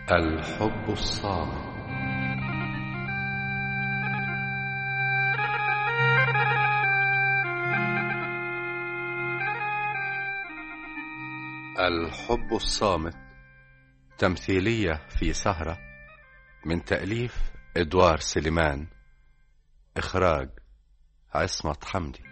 الحب الصامت الحب الصامت تمثيلية في سهرة من تأليف إدوار سليمان إخراج عصمت حمدي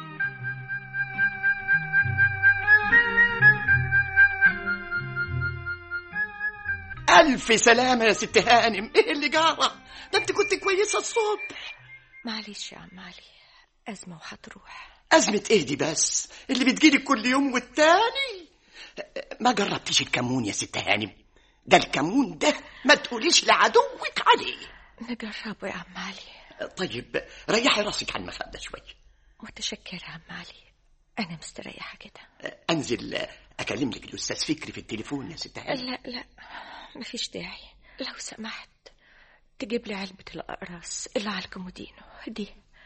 ألف سلامة يا ست هانم إيه اللي جرى ده أنت كنت كويسة الصبح معلش يا عم علي أزمة وهتروح أزمة إيه دي بس اللي بتجيلك كل يوم والتاني ما جربتيش الكمون يا ست هانم ده الكمون ده ما تقوليش لعدوك عليه نجربه يا عم علي طيب ريحي راسك على المخدة شوية متشكرة يا عم علي أنا مستريحة كده أنزل أكلم لك الأستاذ فكري في التليفون يا ست هانم لا لا مفيش داعي لو سمحت تجيب لي علبة الأقراص اللي على الكومودينو دي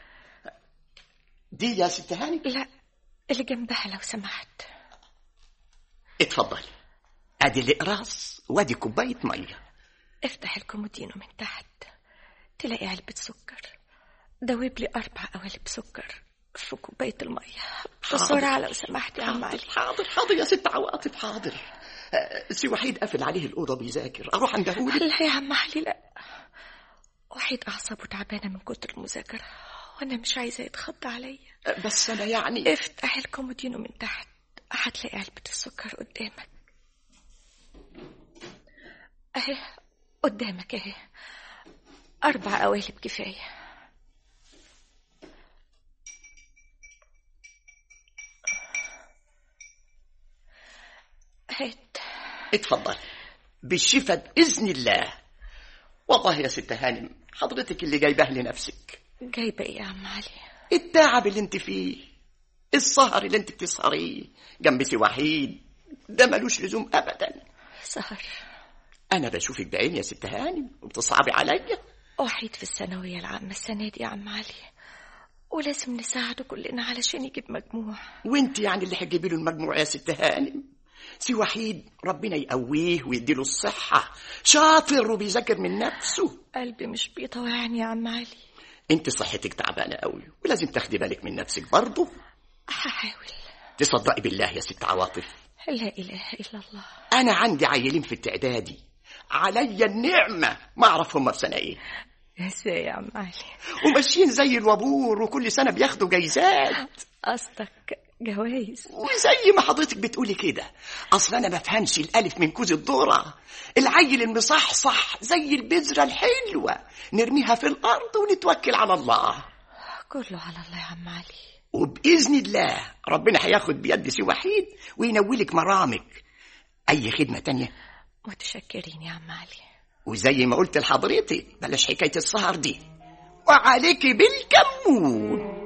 دي يا ست هانم لا اللي جنبها لو سمحت اتفضلي ادي الاقراص وادي كوبايه ميه افتح الكومودينو من تحت تلاقي علبة سكر دوب لي أربع قوالب سكر في كوباية المية بسرعة لو سمحت يا عم علي حاضر حاضر يا ست عواطف حاضر آه، سي وحيد قافل عليه الأوضة بيذاكر أروح عندهولك لا يا عم علي لا وحيد أعصابه تعبانة من كتر المذاكرة وأنا مش عايزة يتخض عليا آه، بس أنا يعني افتح الكومودينو من تحت هتلاقي علبة السكر قدامك اهي قدامك اهي أربع قوالب كفاية هات اتفضل بالشفا بإذن الله والله يا ست هانم حضرتك اللي جايباه لنفسك جايبة ايه يا عم علي التعب اللي انت فيه السهر اللي انت بتسهريه جنب سي وحيد ده ملوش لزوم أبدا سهر أنا بشوفك بعيني يا ست هانم وبتصعبي عليا وحيد في الثانوية العامة السنة دي يا عم علي ولازم نساعده كلنا علشان يجيب مجموع وانت يعني اللي هتجيبي له المجموع يا ست هانم سي وحيد ربنا يقويه ويديله الصحة شاطر وبيذاكر من نفسه قلبي مش بيطوعني يا عم علي انت صحتك تعبانة قوي ولازم تاخدي بالك من نفسك برضه هحاول تصدقي بالله يا ست عواطف لا إله إلا الله انا عندي عيلين في التعدادي عليا النعمة ما اعرف هم في سنة ايه ازاي يا عم علي وماشيين زي الوابور وكل سنة بياخدوا جايزات قصدك جوايز وزي ما حضرتك بتقولي كده اصل انا ما بفهمش الالف من كوز الذره العيل المصحصح زي البذره الحلوه نرميها في الارض ونتوكل على الله كله على الله يا عم علي وباذن الله ربنا هياخد بيد سي وحيد وينولك مرامك اي خدمه تانية متشكرين يا عم علي وزي ما قلت لحضرتك بلاش حكايه السهر دي وعليك بالكمون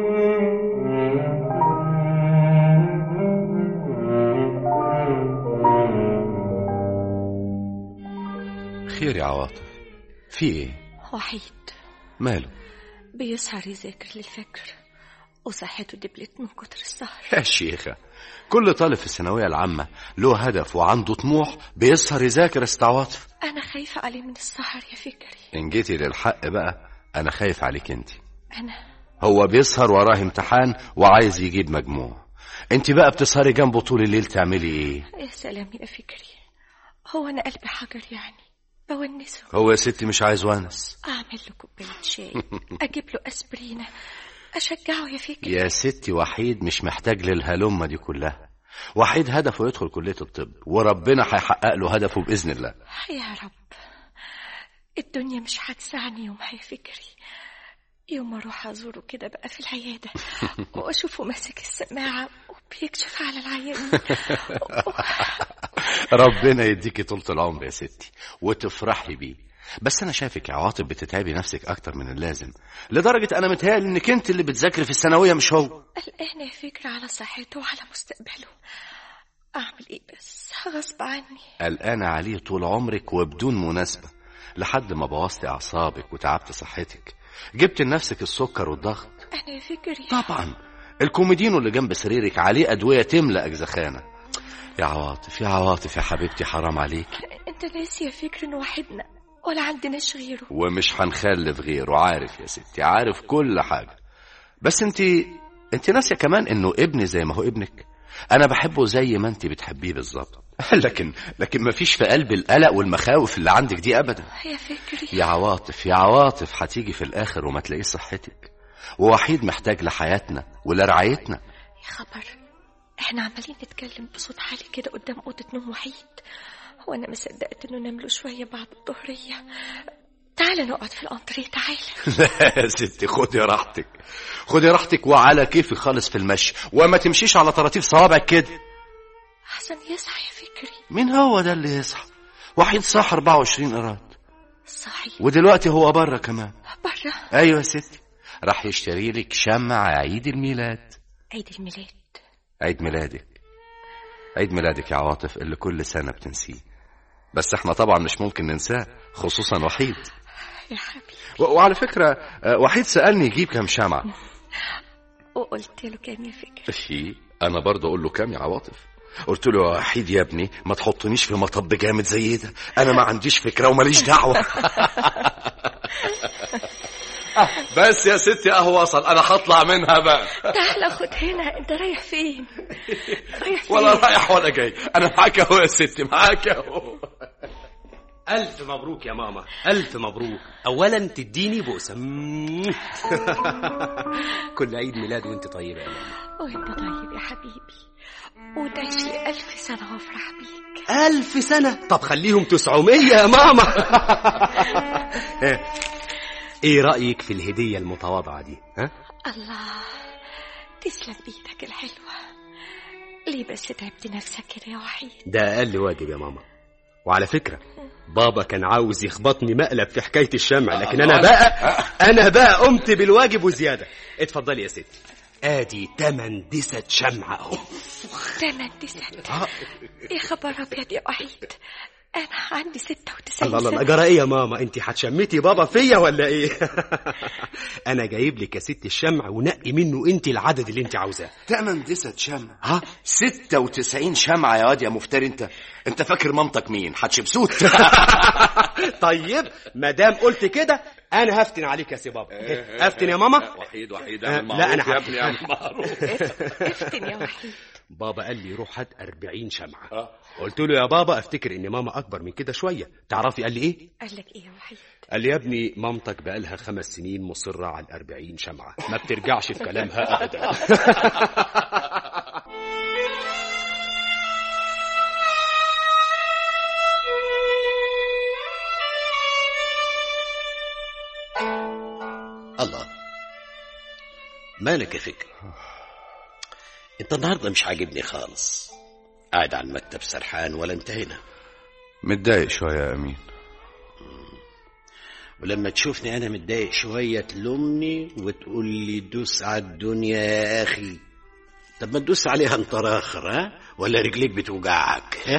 خير يا عواطف في ايه وحيد ماله بيسهر يذاكر للفجر وصحته دبلت من كتر السهر يا شيخة كل طالب في الثانوية العامة له هدف وعنده طموح بيسهر يذاكر يا ست عواطف أنا خايفة عليه من السهر يا فكري إن جيتي للحق بقى أنا خايف عليك أنت أنا هو بيسهر وراه امتحان وعايز يجيب مجموع أنت بقى بتسهري جنبه طول الليل تعملي إيه يا سلام يا فكري هو أنا قلبي حجر يعني بونسه هو يا ستي مش عايز ونس أعمل له كوباية شاي أجيب له أسبرينة أشجعه يا فكري يا ستي وحيد مش محتاج للهلمة دي كلها وحيد هدفه يدخل كلية الطب وربنا هيحقق له هدفه بإذن الله يا رب الدنيا مش هتسعني يوم يا فكري يوم ما اروح ازوره كده بقى في العياده واشوفه ماسك السماعه وبيكشف على العيان ربنا يديكي طولة العمر يا ستي وتفرحي بيه بس انا شايفك يا عواطف بتتعبي نفسك اكتر من اللازم لدرجة انا متهيألي انك انت اللي بتذاكري في الثانوية مش هو قلقان يا فكرة على صحته وعلى مستقبله اعمل ايه بس غصب عني قلقانة عليه طول عمرك وبدون مناسبة لحد ما بوظتي اعصابك وتعبت صحتك جبت لنفسك السكر والضغط انا يا فكري طبعا الكوميدينو اللي جنب سريرك عليه ادوية تملأ اجزخانة يا عواطف يا عواطف يا حبيبتي حرام عليك انت ناسي يا فكر ان وحدنا ولا عندناش غيره ومش هنخلف غيره عارف يا ستي عارف كل حاجة بس انت انت ناسية كمان انه ابني زي ما هو ابنك انا بحبه زي ما انت بتحبيه بالظبط لكن لكن ما فيش في قلبي القلق والمخاوف اللي عندك دي ابدا يا فكري يا عواطف يا عواطف هتيجي في الاخر وما تلاقيش صحتك ووحيد محتاج لحياتنا ولرعايتنا يا خبر احنا عمالين نتكلم بصوت عالي كده قدام اوضه نوم وحيد وانا ما صدقت انه نام له شويه بعد الظهريه تعال نقعد في الانتريه تعال لا يا ستي خدي راحتك خدي راحتك وعلى كيفي خالص في المشي وما تمشيش على طراطيف صوابعك كده احسن يصحى يا فكري مين هو ده اللي يصحى وحيد صح 24 قرات صحيح ودلوقتي هو بره كمان بره ايوه يا ستي راح يشتري لك شمع عيد الميلاد عيد الميلاد عيد ميلادك عيد ميلادك يا عواطف اللي كل سنة بتنسيه بس احنا طبعا مش ممكن ننساه خصوصا وحيد يا حبيبي و- وعلى فكرة آه، وحيد سألني يجيب كام شمعة وقلت له كام يا فكري في انا برضه اقول له كام يا عواطف قلت له يا وحيد يا ابني ما تحطنيش في مطب جامد زي ده انا ما عنديش فكره وماليش دعوه بس يا ستي اهو وصل انا هطلع منها بقى تعال خد هنا انت رايح فين رايح فين ولا رايح ولا جاي انا معاك اهو يا ستي معاك اهو ألف مبروك يا ماما ألف مبروك أولا تديني بوسة مم. كل عيد ميلاد وانت طيبة يا ماما وانت طيب يا حبيبي وتعيش لي ألف سنة وافرح بيك ألف سنة طب خليهم تسعمية يا ماما ايه رأيك في الهدية المتواضعة دي ها؟ الله تسلم بيدك الحلوة ليه بس تعبت نفسك كده يا وحيد ده أقل واجب يا ماما وعلى فكرة بابا كان عاوز يخبطني مقلب في حكاية الشمع لكن أنا بقى أنا بقى قمت بالواجب وزيادة اتفضلي يا ستي ادي تمن دسة شمعة اهو تمن تسعة يا خبر أبيض يا وحيد أنا عندي ستة وتسعين الله الله الله سنة جرى ايه يا ماما انت هتشمتي بابا فيا ولا ايه انا جايب لك يا ست الشمع ونقي منه انت العدد اللي انت عاوزاه تمن دسة شمع ها 96 شمعة يا واد يا مفتري انت انت فاكر مامتك مين حتشبسوت طيب ما دام قلت كده انا هفتن عليك يا سي بابا هفتن يا ماما وحيد وحيد آه، اعمل لا، معروف أنا يا هعمل. ابني اعمل معروف افتن يا وحيد بابا قال لي روح هات 40 شمعة قلت له يا بابا افتكر ان ماما اكبر من كده شوية تعرفي قال لي ايه قال لك إيه يا وحيد قال لي يا ابني مامتك بقالها خمس سنين مصرة على الأربعين شمعة ما بترجعش في كلامها أبدا الله مالك يا فكر انت النهارده مش عاجبني خالص قاعد على المكتب سرحان ولا انتهينا متضايق شوية يا أمين ولما تشوفني انا متضايق شويه تلومني وتقول لي دوس على الدنيا يا اخي طب ما تدوس عليها انت راخر ها ولا رجليك بتوجعك ها؟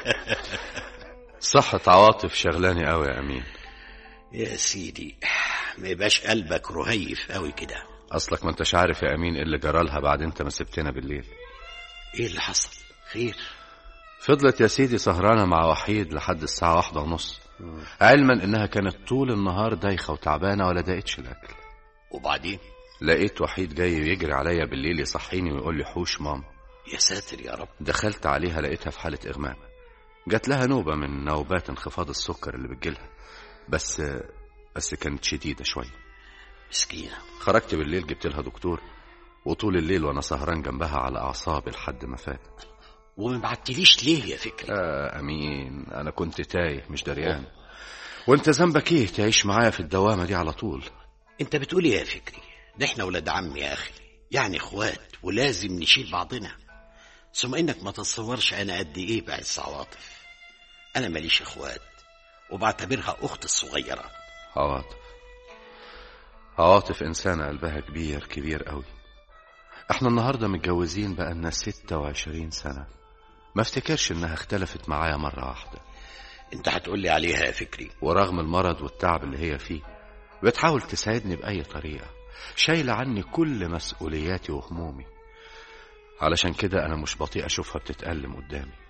صحة عواطف شغلاني قوي يا أمين يا سيدي ما يبقاش قلبك رهيف قوي كده أصلك ما انتش عارف يا أمين إيه اللي جرالها بعد انت ما سبتنا بالليل ايه اللي حصل خير فضلت يا سيدي سهرانة مع وحيد لحد الساعة واحدة ونص علما إنها كانت طول النهار دايخة وتعبانة ولا دقتش الأكل وبعدين لقيت وحيد جاي يجري عليا بالليل يصحيني ويقول لي حوش ماما يا ساتر يا رب دخلت عليها لقيتها في حالة إغماء جات لها نوبة من نوبات انخفاض السكر اللي بتجيلها بس بس كانت شديدة شوية مسكينه خرجت بالليل جبت لها دكتور وطول الليل وانا سهران جنبها على اعصابي لحد ما فات وما بعتليش ليه يا فكري آه امين انا كنت تايه مش دريان وانت ذنبك ايه تعيش معايا في الدوامه دي على طول انت بتقول ايه يا فكري ده احنا ولاد عم يا اخي يعني اخوات ولازم نشيل بعضنا ثم انك ما تتصورش انا قد ايه بعز عواطف انا ماليش اخوات وبعتبرها اخت الصغيره عواطف عواطف انسانه قلبها كبير كبير قوي احنا النهارده متجوزين بقالنا 26 سنه ما افتكرش انها اختلفت معايا مره واحده انت هتقول لي عليها يا فكري ورغم المرض والتعب اللي هي فيه بتحاول تساعدني بأي طريقة شايلة عني كل مسؤولياتي وهمومي علشان كده أنا مش بطيء أشوفها بتتألم قدامي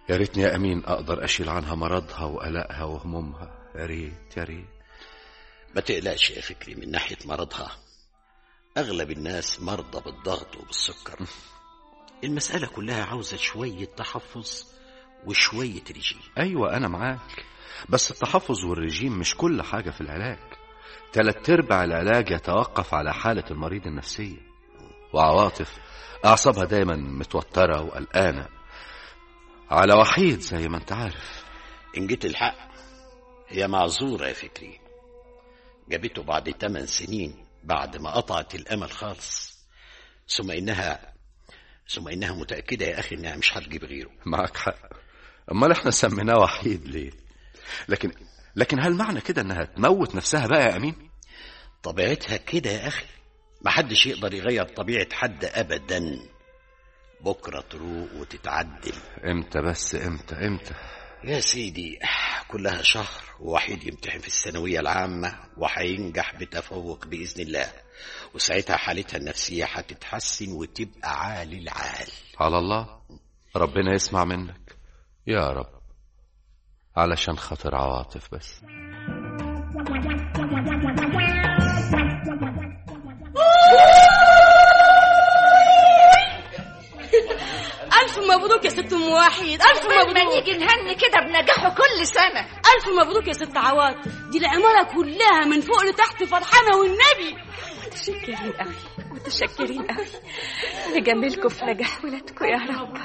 يا ريتني يا أمين أقدر أشيل عنها مرضها وقلقها وهمومها يا ريت يا ريت ما تقلقش يا فكري من ناحية مرضها أغلب الناس مرضى بالضغط وبالسكر المسألة كلها عاوزة شوية تحفظ وشوية رجيم أيوة أنا معاك بس التحفظ والرجيم مش كل حاجة في العلاج تلات أرباع العلاج يتوقف على حالة المريض النفسية وعواطف أعصابها دايما متوترة وقلقانة على وحيد زي ما انت عارف إن جيت الحق هي معذورة يا فكري جابته بعد 8 سنين بعد ما قطعت الأمل خالص ثم إنها ثم إنها متأكدة يا أخي إنها مش هتجيب غيره معك حق امال احنا سميناه وحيد ليه لكن لكن هل معنى كده انها تموت نفسها بقى يا امين طبيعتها كده يا أخي محدش يقدر يغير طبيعة حد أبدا بكرة تروق وتتعدل امتى بس امتى امتى يا سيدي كلها شهر ووحيد يمتحن في الثانوية العامة وهينجح بتفوق بإذن الله وساعتها حالتها النفسية هتتحسن وتبقى عالي العال على الله ربنا يسمع منك يا رب علشان خاطر عواطف بس ألف مبروك يا ست أم وحيد ألف ما مبروك نيجي نهني كده بنجاحه كل سنة ألف مبروك يا ست عواطف دي العمارة كلها من فوق لتحت فرحانة والنبي متشكرين قوي متشكرين قوي نجملكم في نجاح ولادكم يا رب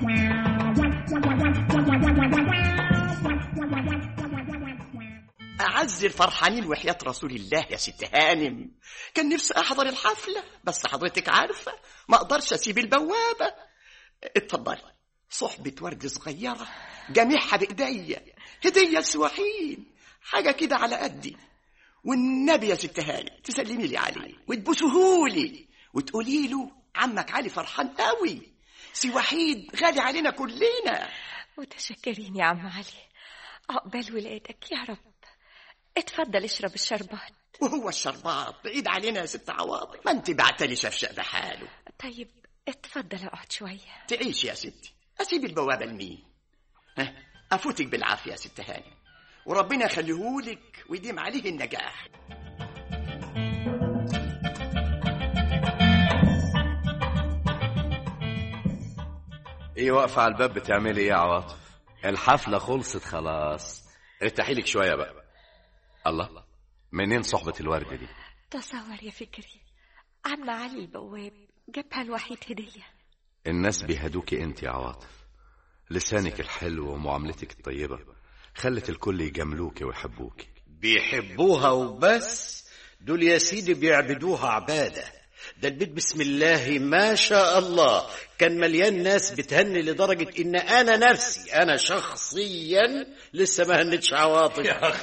أعز الفرحانين وحياة رسول الله يا ست هانم كان نفسي أحضر الحفلة بس حضرتك عارفة ما أقدرش أسيب البوابة اتفضلي صحبة ورد صغيرة جميعها بإيديا هدية سواحين حاجة كده على قدي والنبي يا ست هانم تسلمي لي عليه وتبوسهولي وتقولي له عمك علي فرحان قوي سي وحيد غالي علينا كلنا متشكرين يا عم علي عقبال ولادك يا رب اتفضل اشرب الشربات وهو الشربات بعيد علينا يا ست عواطف ما انت بعتلي شفشق بحاله طيب اتفضل اقعد شوية تعيش يا ستي اسيب البوابه لمين ها افوتك بالعافيه يا ست هانم وربنا يخليهولك ويديم عليه النجاح ايه واقفة على الباب بتعملي ايه يا عواطف الحفلة خلصت خلاص ارتاحي لك شوية بقى الله منين صحبة الورد دي تصور يا فكري عم علي البواب جابها الوحيد هدية الناس بيهدوكي انت يا عواطف لسانك الحلو ومعاملتك الطيبة خلت الكل يجاملوكي ويحبوكي بيحبوها وبس دول يا سيدي بيعبدوها عبادة ده البيت بسم الله ما شاء الله كان مليان ناس بتهني لدرجة إن أنا نفسي أنا شخصيا لسه ما هنتش عواطف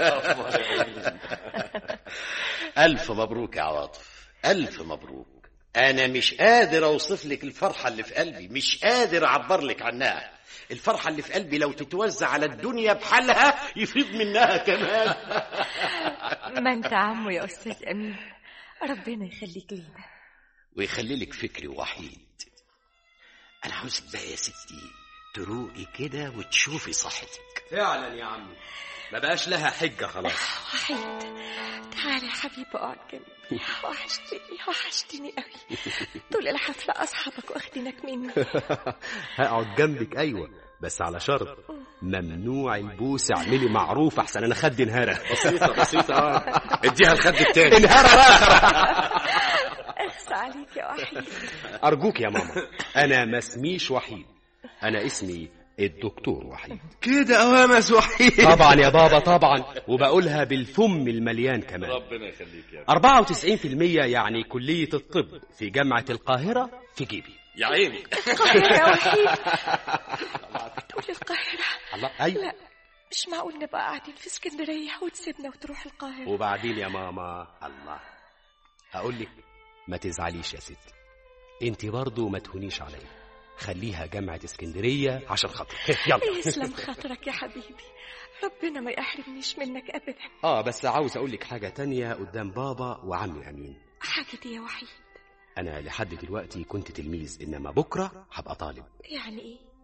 ألف مبروك يا عواطف ألف مبروك أنا مش قادر أوصف لك الفرحة اللي في قلبي مش قادر أعبر لك عنها الفرحة اللي في قلبي لو تتوزع على الدنيا بحالها يفيض منها كمان ما انت عمو يا استاذ امين ربنا يخليك لينا ويخلي لك فكري وحيد انا عاوزك بقى يا ستي تروقي كده وتشوفي صحتك فعلا يا عمي ما بقاش لها حجة خلاص وحيد تعال يا حبيبي اقعد جنبي وحشتني وحشتني قوي طول الحفلة أصحابك واخدينك مني هقعد جنبك ايوه بس على شرط ممنوع البوس اعملي معروف احسن انا خدي انهارة بسيطة بسيطة اديها الخد التاني انهارة بقى اخس عليك يا وحيد ارجوك يا ماما انا ما اسميش وحيد انا اسمي الدكتور وحيد كده اوامس وحيد طبعا يا بابا طبعا وبقولها بالفم المليان كمان ربنا يخليك يا 94% يعني كلية الطب في جامعة القاهرة في جيبي يا عيني القاهرة يا وحيد بتقول القاهرة الله ايوه لا مش معقول نبقى قاعدين في اسكندرية وتسيبنا وتروح القاهرة وبعدين يا ماما الله اقول لك ما تزعليش يا ستي انت برضو ما تهونيش عليا خليها جامعة اسكندرية عشان خاطري يلا يسلم خاطرك يا حبيبي ربنا ما يحرمنيش منك أبدا اه بس عاوز اقول لك حاجة تانية قدام بابا وعمي امين حاجة دي يا وحيد انا لحد دلوقتي كنت تلميذ انما بكرة هبقى طالب يعني إيه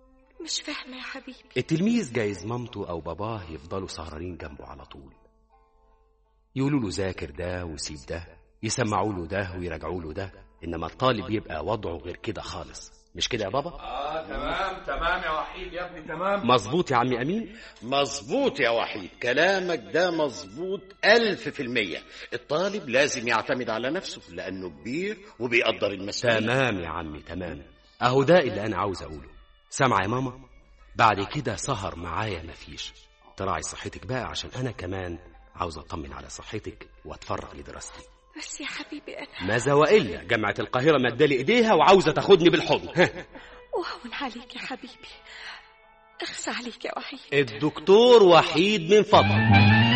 مش فاهمة يا حبيبي التلميذ جايز مامته أو باباه يفضلوا سهرانين جنبه على طول يقولوا له ذاكر ده وسيب ده يسمعوا له ده ويراجعوا له ده إنما الطالب يبقى وضعه غير كده خالص مش كده يا بابا؟ اه تمام تمام يا وحيد يا ابني تمام مظبوط يا عمي أمين مظبوط يا وحيد كلامك ده مظبوط ألف في المية الطالب لازم يعتمد على نفسه لأنه كبير وبيقدر المسؤولية تمام يا عمي تمام أهو ده اللي أنا عاوز أقوله سامعة يا ماما؟ بعد كده سهر معايا مفيش تراعي صحتك بقى عشان أنا كمان عاوز أطمن على صحتك وأتفرغ لدراستي بس يا حبيبي أنا ماذا وإلا جامعة القاهرة مدالي إيديها وعاوزة تاخدني بالحضن وهون عليك يا حبيبي اخصى عليك يا وحيد الدكتور وحيد من فضل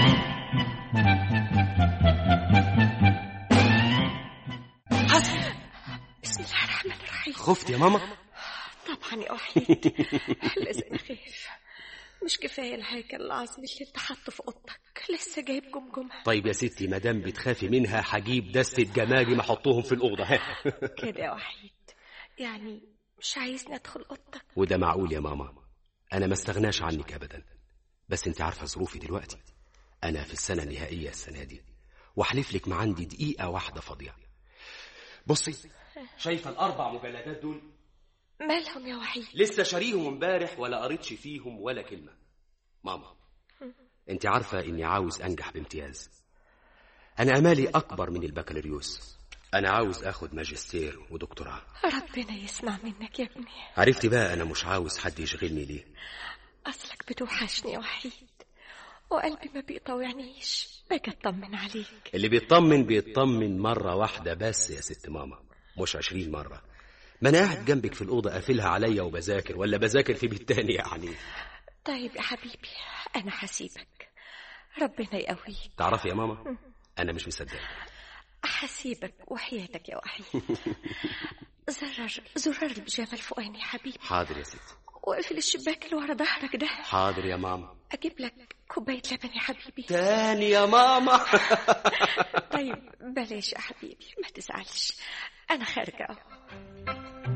بسم الله الرحمن الرحيم خفت يا ماما طبعا يا وحيد لازم اخاف مش كفايه الهيكل العظمي اللي انت حاطه في اوضتك لسه جايب جمجمه طيب يا ستي مادام بتخافي منها هجيب دستة جمالي ما احطهم في الأوضة ها كده يا وحيد يعني مش عايزني ادخل اوضتك وده معقول يا ماما أنا ما استغناش عنك أبدا بس أنت عارفة ظروفي دلوقتي أنا في السنة النهائية السنة دي وأحلف لك ما عندي دقيقة واحدة فاضية بصي شايفة الأربع مجلدات دول مالهم يا وحيد لسه شاريهم امبارح ولا قريتش فيهم ولا كلمة ماما انت عارفة اني عاوز انجح بامتياز انا امالي اكبر من البكالوريوس انا عاوز اخد ماجستير ودكتوراه ربنا يسمع منك يا ابني عرفتي بقى انا مش عاوز حد يشغلني ليه اصلك بتوحشني يا وحيد وقلبي ما بيطوعنيش باجي اطمن عليك اللي بيطمن بيطمن مرة واحدة بس يا ست ماما مش عشرين مرة ما انا قاعد جنبك في الأوضة قافلها عليا وبذاكر ولا بذاكر في بيت تاني يعني طيب يا حبيبي انا هسيبك ربنا يقويك تعرفي يا ماما انا مش مصدق هسيبك وحياتك يا وحيد زرر زرار البيجامه الفوقاني يا حبيبي حاضر يا ستي واقفل الشباك اللي ورا ظهرك ده حاضر يا ماما اجيب لك كوبايه لبن يا حبيبي تاني يا ماما طيب بلاش يا حبيبي ما تزعلش انا خارجه اهو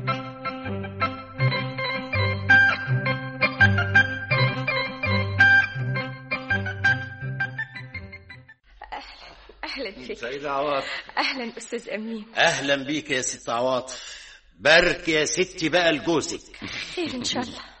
اهلا اهلا فيك سيد عواطف اهلا استاذ امين أهلا بيك يا ست عواطف بارك يا ستي بقى لجوزك خير ان شاء الله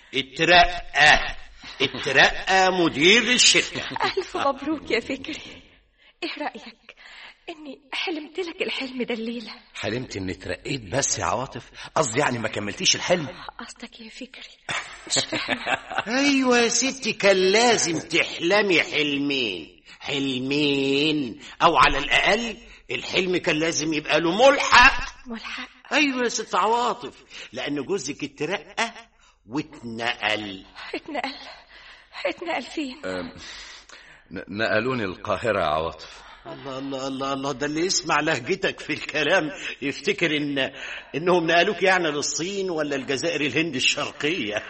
اترقى اترقى مدير الشركة الف مبروك يا فكري ايه رايك اني حلمت لك الحلم ده الليله حلمت اني اترقيت بس يا عواطف قصدي يعني ما كملتيش الحلم قصدك يا فكري مش فاهمه ايوه يا ستي كان لازم تحلمي حلمين حلمين او على الاقل الحلم كان لازم يبقى له ملحق ملحق ايوه يا ست عواطف لان جوزك اترقى واتنقل اتنقل اتنقل فين ن- نقلوني القاهرة يا عواطف الله الله الله الله ده اللي يسمع لهجتك في الكلام يفتكر ان انهم نقلوك يعني للصين ولا الجزائر الهند الشرقيه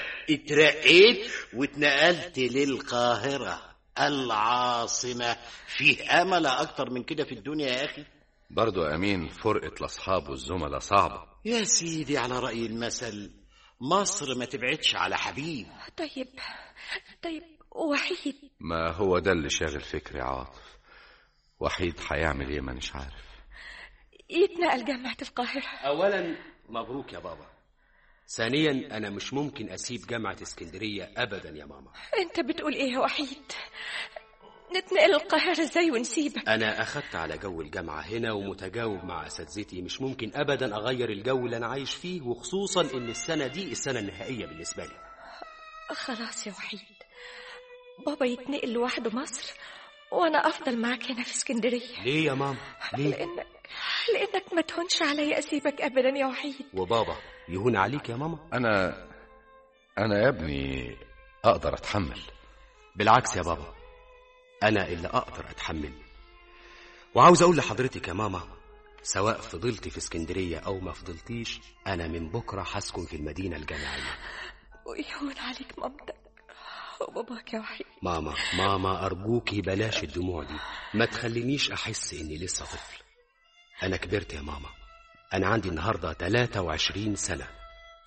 اترقيت واتنقلت للقاهره العاصمه فيه امل اكتر من كده في الدنيا يا اخي برضو أمين فرقة الأصحاب والزملاء صعبة يا سيدي على راي المثل مصر ما تبعدش على حبيب طيب طيب وحيد ما هو ده اللي شاغل فكري يا عاطف وحيد هيعمل ايه مانيش عارف يتنقل جامعة القاهرة اولا مبروك يا بابا ثانيا انا مش ممكن اسيب جامعة اسكندرية ابدا يا ماما انت بتقول ايه يا وحيد نتنقل القاهرة ازاي ونسيبك انا اخدت على جو الجامعة هنا ومتجاوب مع اساتذتي مش ممكن ابدا اغير الجو اللي انا عايش فيه وخصوصا ان السنة دي السنة النهائية بالنسبة لي خلاص يا وحيد بابا يتنقل لوحده مصر وانا افضل معاك هنا في اسكندرية ليه يا ماما ليه لانك لانك ما تهونش عليا اسيبك ابدا يا وحيد وبابا يهون عليك يا ماما أنا أنا يا ابني أقدر أتحمل بالعكس يا بابا أنا اللي أقدر أتحمل وعاوز أقول لحضرتك يا ماما سواء فضلت في اسكندرية أو ما فضلتيش أنا من بكرة هسكن في المدينة الجامعية ويهون عليك مامتك وباباك يا وحيد ماما ماما أرجوكي بلاش الدموع دي ما تخلينيش أحس إني لسه طفل أنا كبرت يا ماما أنا عندي النهاردة 23 سنة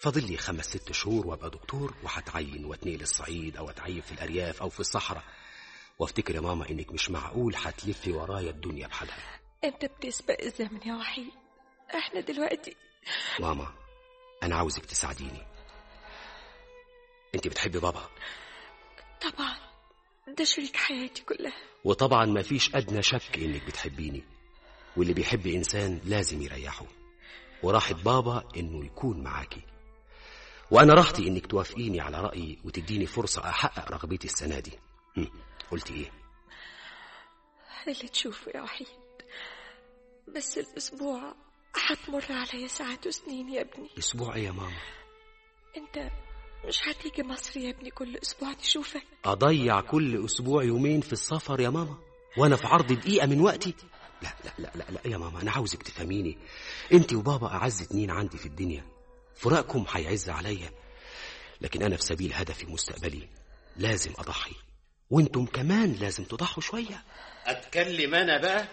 فاضل لي خمس ست شهور وابقى دكتور وهتعين واتنقل الصعيد او اتعين في الارياف او في الصحراء وافتكر يا ماما انك مش معقول هتلفي ورايا الدنيا بحالها انت بتسبق الزمن يا وحيد احنا دلوقتي ماما انا عاوزك تساعديني انت بتحبي بابا طبعا ده شريك حياتي كلها وطبعا ما فيش ادنى شك انك بتحبيني واللي بيحب انسان لازم يريحه وراحة بابا انه يكون معاكي وانا راحتي انك توافقيني على رايي وتديني فرصه احقق رغبتي السنه دي هم، قلتي ايه اللي تشوفه يا وحيد بس الأسبوع هتمر عليا ساعات وسنين يا ابني اسبوع ايه يا ماما انت مش هتيجي مصر يا ابني كل أسبوع نشوفك اضيع كل اسبوع يومين في السفر يا ماما وانا في عرض دقيقه من وقتي لا لا لا لا, لا يا ماما انا عاوزك تفهميني انت وبابا اعز اتنين عندي في الدنيا فراقكم هيعز عليا لكن انا في سبيل هدفي مستقبلي لازم اضحي وانتم كمان لازم تضحوا شويه اتكلم انا بقى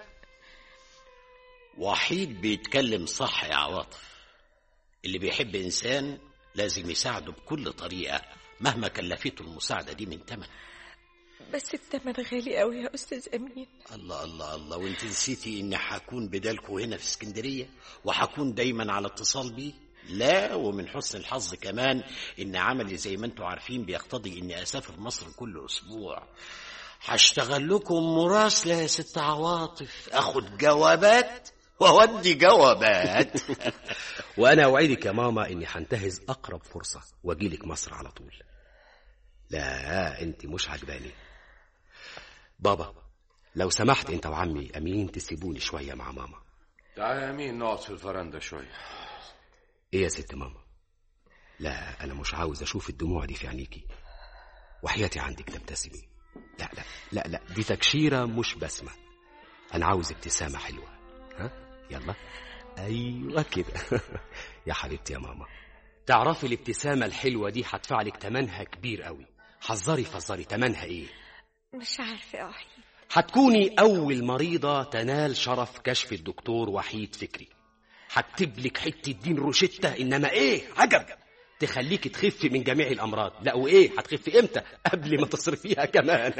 وحيد بيتكلم صح يا عواطف اللي بيحب انسان لازم يساعده بكل طريقه مهما كلفته المساعده دي من تمن بس التمن غالي قوي يا أستاذ أمين الله الله الله وانت نسيتي اني هكون بدالكوا هنا في اسكندريه وهكون دايما على اتصال بيه لا ومن حسن الحظ كمان ان عملي زي ما انتم عارفين بيقتضي اني اسافر مصر كل اسبوع هشتغل لكم مراسله يا ست عواطف اخد جوابات واودي جوابات وانا اوعدك يا ماما اني هنتهز اقرب فرصه واجيلك مصر على طول لا انت مش عجباني بابا لو سمحت انت وعمي امين تسيبوني شويه مع ماما تعال يا امين نقعد في الفرندا شويه ايه يا ست ماما لا انا مش عاوز اشوف الدموع دي في عينيكي وحياتي عندك تبتسمي لا لا لا لا دي تكشيره مش بسمه انا عاوز ابتسامه حلوه ها يلا ايوه كده يا حبيبتي يا ماما تعرفي الابتسامه الحلوه دي هدفع لك تمنها كبير قوي حذري فذري تمنها ايه مش عارفة يا وحيد هتكوني أول مريضة تنال شرف كشف الدكتور وحيد فكري هكتب لك حتة دين روشتة إنما إيه عجب تخليك تخفي من جميع الأمراض لا وإيه هتخفي إمتى قبل ما تصرفيها كمان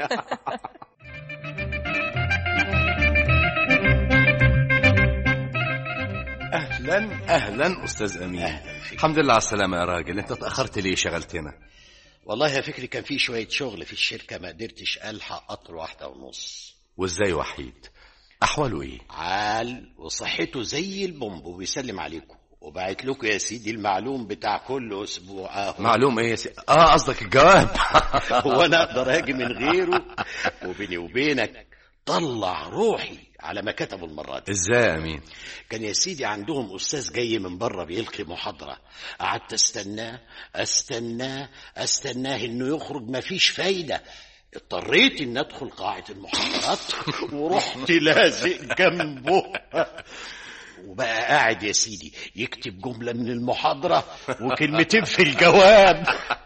اهلا اهلا استاذ امين الحمد لله على السلامه يا راجل انت اتاخرت ليه شغلتنا والله يا فكري كان في شويه شغل في الشركه ما قدرتش الحق قطر واحده ونص وازاي وحيد احواله ايه عال وصحته زي البومب وبيسلم عليكم وبعت لكم يا سيدي المعلوم بتاع كل اسبوع اهو معلوم ايه يا سي... اه قصدك الجواب هو انا اقدر اجي من غيره وبيني وبينك طلع روحي على ما كتبوا المره دي ازاي يا امين كان يا سيدي عندهم استاذ جاي من بره بيلقي محاضره قعدت استناه استناه استناه انه يخرج مفيش فايده اضطريت ان ادخل قاعه المحاضرات ورحت لازق جنبه وبقى قاعد يا سيدي يكتب جمله من المحاضره وكلمتين في الجواب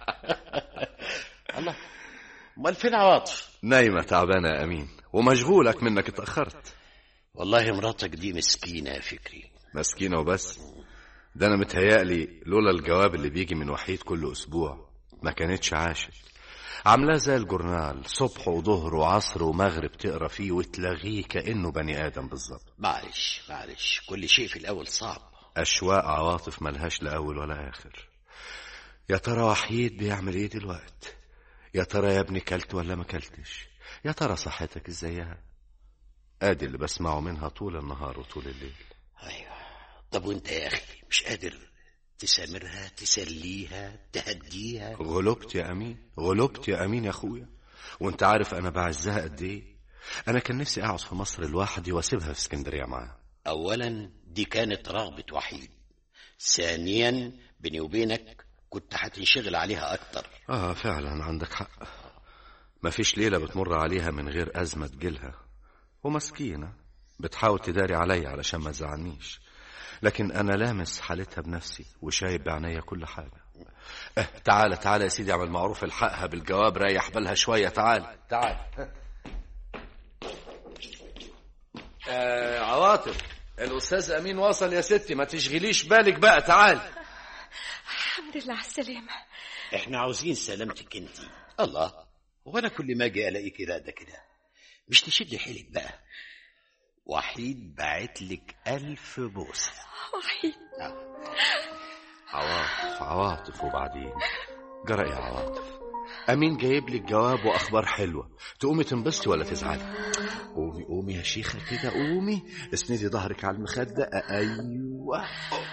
الله امال فين عواطف نايمه تعبانه يا امين ومشغولك منك اتاخرت والله مراتك دي مسكينه يا فكري مسكينه وبس ده انا متهيألي لولا الجواب اللي بيجي من وحيد كل اسبوع ما كانتش عاشت عاملاه زي الجورنال صبح وظهر وعصر ومغرب تقرا فيه وتلاغيه كانه بني ادم بالظبط معلش معلش كل شيء في الاول صعب اشواق عواطف ملهاش لا اول ولا اخر يا ترى وحيد بيعمل ايه دلوقت يا ترى يا ابني كلت ولا ما كلتش يا ترى صحتك ازيها ادي اللي بسمعه منها طول النهار وطول الليل ايوه طب وانت يا اخي مش قادر تسامرها تسليها تهديها غلبت يا امين غلبت يا امين يا اخويا وانت عارف انا بعزها قد ايه انا كان نفسي اقعد في مصر لوحدي واسيبها في اسكندريه معاها اولا دي كانت رغبه وحيد ثانيا بيني وبينك كنت هتنشغل عليها اكتر اه فعلا عندك حق مفيش ليله بتمر عليها من غير ازمه تجيلها ومسكينه بتحاول تداري عليا علشان ما تزعلنيش لكن انا لامس حالتها بنفسي وشايف بعينيا كل حاجه اه تعالى تعالى يا سيدي اعمل معروف الحقها بالجواب ريح بالها شويه تعال تعال آه عواطف الاستاذ امين وصل يا ستي ما تشغليش بالك بقى تعال الحمد لله على السلامة احنا عاوزين سلامتك انت الله وانا كل ما اجي الاقيك راقده كده مش تشد حيلك بقى وحيد بعت لك ألف بوسة وحيد عواطف عواطف وبعدين جرى ايه يا عواطف امين جايب لك جواب واخبار حلوه تقومي تنبسطي ولا تزعلي قومي قومي يا شيخه كده قومي اسندي ظهرك على المخده ايوه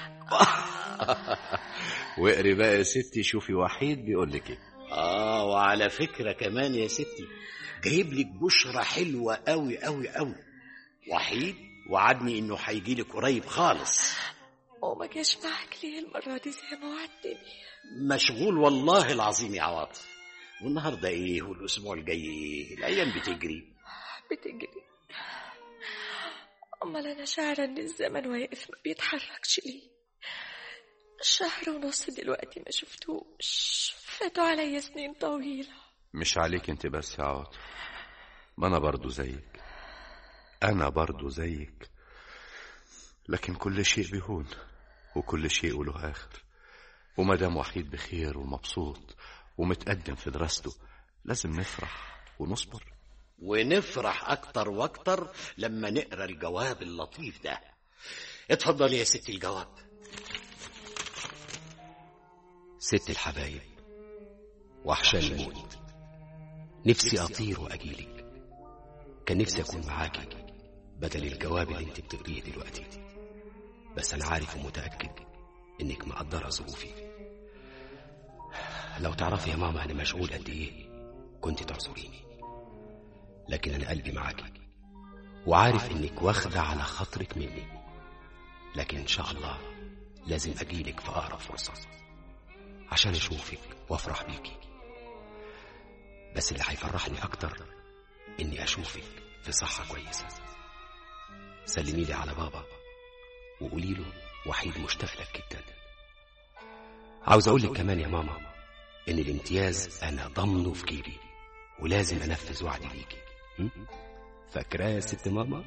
واقري بقى يا ستي شوفي وحيد بيقول لك ايه اه وعلى فكرة كمان يا ستي جايب لك بشرة حلوة قوي قوي قوي وحيد وعدني انه هيجي لك قريب خالص وما جاش معك ليه المرة دي زي ما وعدتني مشغول والله العظيم يا عواطف والنهارده ايه والاسبوع الجاي ايه الايام بتجري بتجري أمال أنا شاعرة إن الزمن واقف ما بيتحركش ليه شهر ونص دلوقتي ما شفتوش فاتوا عليا سنين طويلة مش عليك انت بس يا عواطف ما انا برضو زيك انا برضو زيك لكن كل شيء بيهون وكل شيء وله اخر وما دام وحيد بخير ومبسوط ومتقدم في دراسته لازم نفرح ونصبر ونفرح اكتر واكتر لما نقرا الجواب اللطيف ده اتفضلي يا ستي الجواب ست الحبايب وحشاني الموت نفسي أطير وأجيلك كان نفسي أكون معاكي بدل الجواب اللي انت بتقريه دلوقتي بس أنا عارف ومتأكد إنك مقدرة ظروفي لو تعرفي يا ماما أنا مشغول قد إيه كنت تعذريني لكن أنا قلبي معاكي وعارف إنك واخدة على خاطرك مني لكن إن شاء الله لازم أجيلك في أقرب فرصة عشان أشوفك وأفرح بيكي بس اللي هيفرحني أكتر إني أشوفك في صحة كويسة سلمي لي على بابا وقولي له وحيد مشتاق لك جدا عاوز أقول لك كمان يا ماما إن الامتياز أنا ضمنه في جيبي ولازم أنفذ وعدي ليكي م? فاكراه يا ست ماما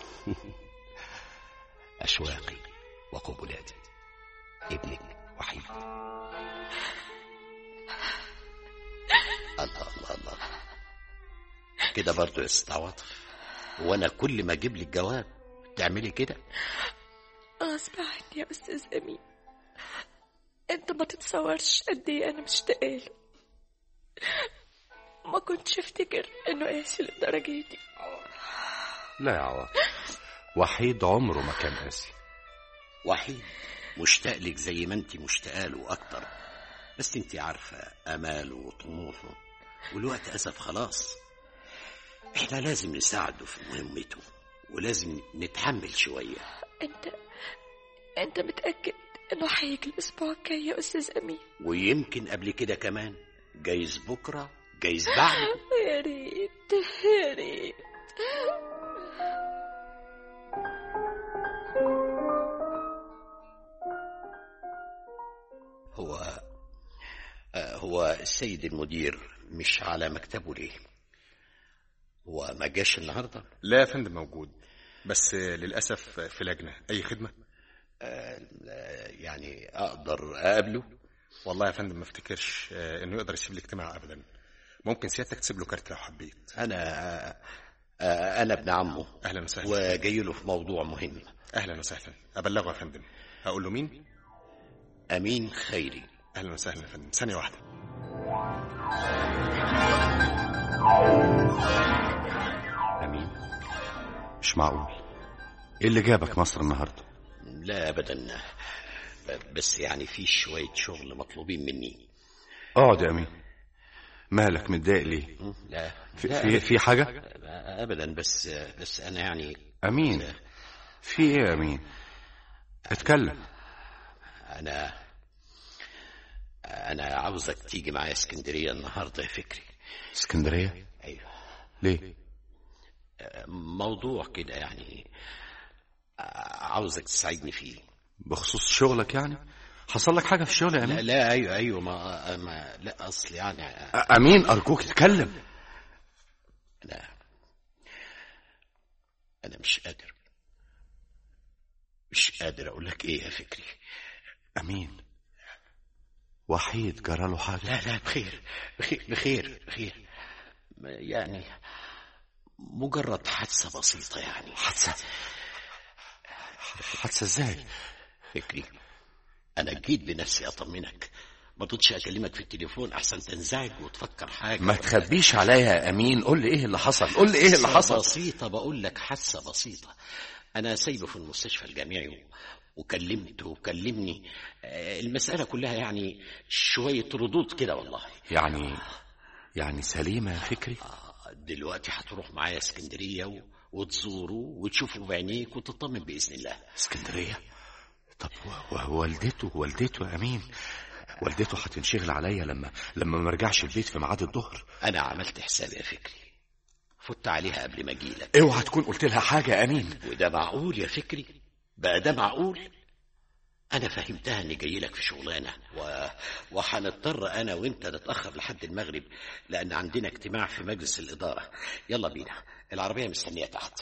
أشواقي وقبلاتي ابنك وحيد الله الله الله كده برضو يا ست عواطف وانا كل ما اجيب لك جواب تعملي كده غصب عني يا أستاذ أمين أنت ما تتصورش قد إيه أنا مشتاقة له ما كنتش أفتكر إنه قاسي للدرجة دي لا يا عواطف وحيد عمره ما كان قاسي وحيد مشتاق لك زي ما انت مشتاقه له اكتر بس انت عارفه اماله وطموحه والوقت اسف خلاص احنا لازم نساعده في مهمته ولازم نتحمل شويه أنت أنت متأكد إنه هيجي الأسبوع الجاي يا أستاذ أمين ويمكن قبل كده كمان جايز بكره جايز بعده يا ريت يا ريت هو آه، هو السيد المدير مش على مكتبه ليه هو ما جاش النهارده لا يا فندم موجود بس للأسف في لجنة أي خدمة آه، يعني اقدر اقابله والله يا فندم ما افتكرش آه، إنه يقدر يسيب الاجتماع أبدا ممكن سيادتك تسيب له كارت لو حبيت انا آه، انا ابن عمه أهلا وسهلا وجاي له في موضوع مهم أهلا وسهلا أبلغه يا فندم أقول له مين امين خيري أهلا وسهلا يا فندم ثانية واحدة امين مش معقول ايه اللي جابك مصر النهارده لا ابدا بس يعني في شويه شغل مطلوبين مني اقعد يا امين مالك متضايق ليه لا في لا في, في حاجه ابدا بس بس انا يعني امين في ايه يا امين اتكلم انا انا عاوزك تيجي معايا اسكندريه النهارده يا فكري اسكندريه ايوه ليه موضوع كده يعني عاوزك تساعدني فيه بخصوص شغلك يعني حصل لك حاجه في الشغل يا لا, امين لا ايوه ايوه ما, ما لا اصل يعني أ- امين ارجوك اتكلم انا انا مش قادر مش قادر اقول لك ايه يا فكري امين وحيد جراله حاجة لا لا بخير بخير بخير بخير ما- يعني مجرد حادثة بسيطة يعني حادثة حادثة ازاي فكري أنا جيت بنفسي أطمنك ما رضيتش أكلمك في التليفون أحسن تنزعج وتفكر حاجة ما تخبيش عليا يا امين قول لي ايه اللي حصل قول لي ايه اللي حصل بسيطة بقول لك حادثة بسيطة أنا سايبه في المستشفى الجامعي و- وكلمته وكلمني آه، المسألة كلها يعني شوية ردود كده والله يعني يعني سليمة يا فكري آه، دلوقتي هتروح معايا اسكندرية و... وتزوره وتشوفه بعينيك وتطمن بإذن الله اسكندرية طب و- و- والدته والدته يا امين والدته هتنشغل عليا لما لما ما ارجعش البيت في ميعاد الظهر أنا عملت حسابي يا فكري فت عليها قبل ما أجيلك اوعى تكون قلت لها حاجة يا امين وده معقول يا فكري بقى ده معقول انا فهمتها اني جاي لك في شغلانه و... وهنضطر انا وانت نتاخر لحد المغرب لان عندنا اجتماع في مجلس الاداره يلا بينا العربيه مستنيه تحت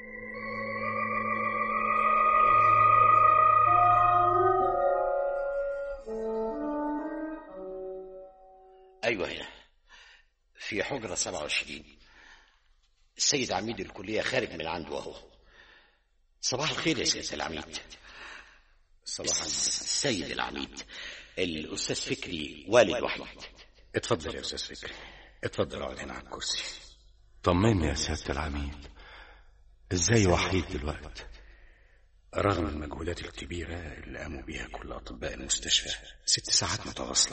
ايوه هنا في حجره 27 السيد عميد الكليه خارج من عنده اهو صباح الخير يا سيادة العميد صباح السيد العميد الأستاذ فكري والد وحيد اتفضل يا استاذ فكري اتفضل اقعد هنا على الكرسي طمني يا سيادة العميد ازاي وحيد دلوقتي رغم المجهودات الكبيرة اللي قاموا بيها كل أطباء المستشفى ست ساعات متواصلة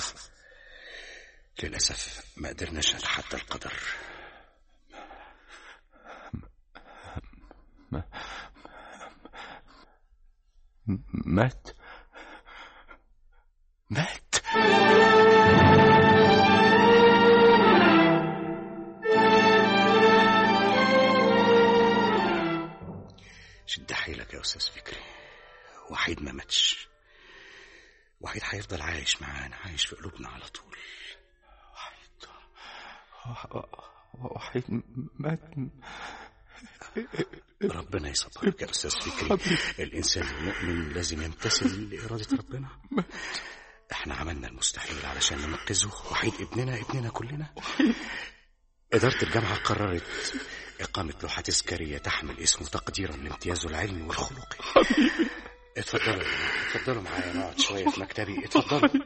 للأسف ما قدرناش نتحدى القدر مات مات شد حيلك يا أستاذ فكري وحيد ما ماتش وحيد هيفضل عايش معانا عايش في قلوبنا على طول وحيد مات ربنا يصبرك يا أستاذ فكري الإنسان المؤمن لازم يمتثل لإرادة ربنا احنا عملنا المستحيل علشان ننقذه وحيد ابننا ابننا كلنا إدارة الجامعة قررت إقامة لوحة تذكارية تحمل اسمه تقديرا لامتيازه العلمي والخلقي اتفضلوا اتفضلوا معايا نقعد شوية في مكتبي اتفضلوا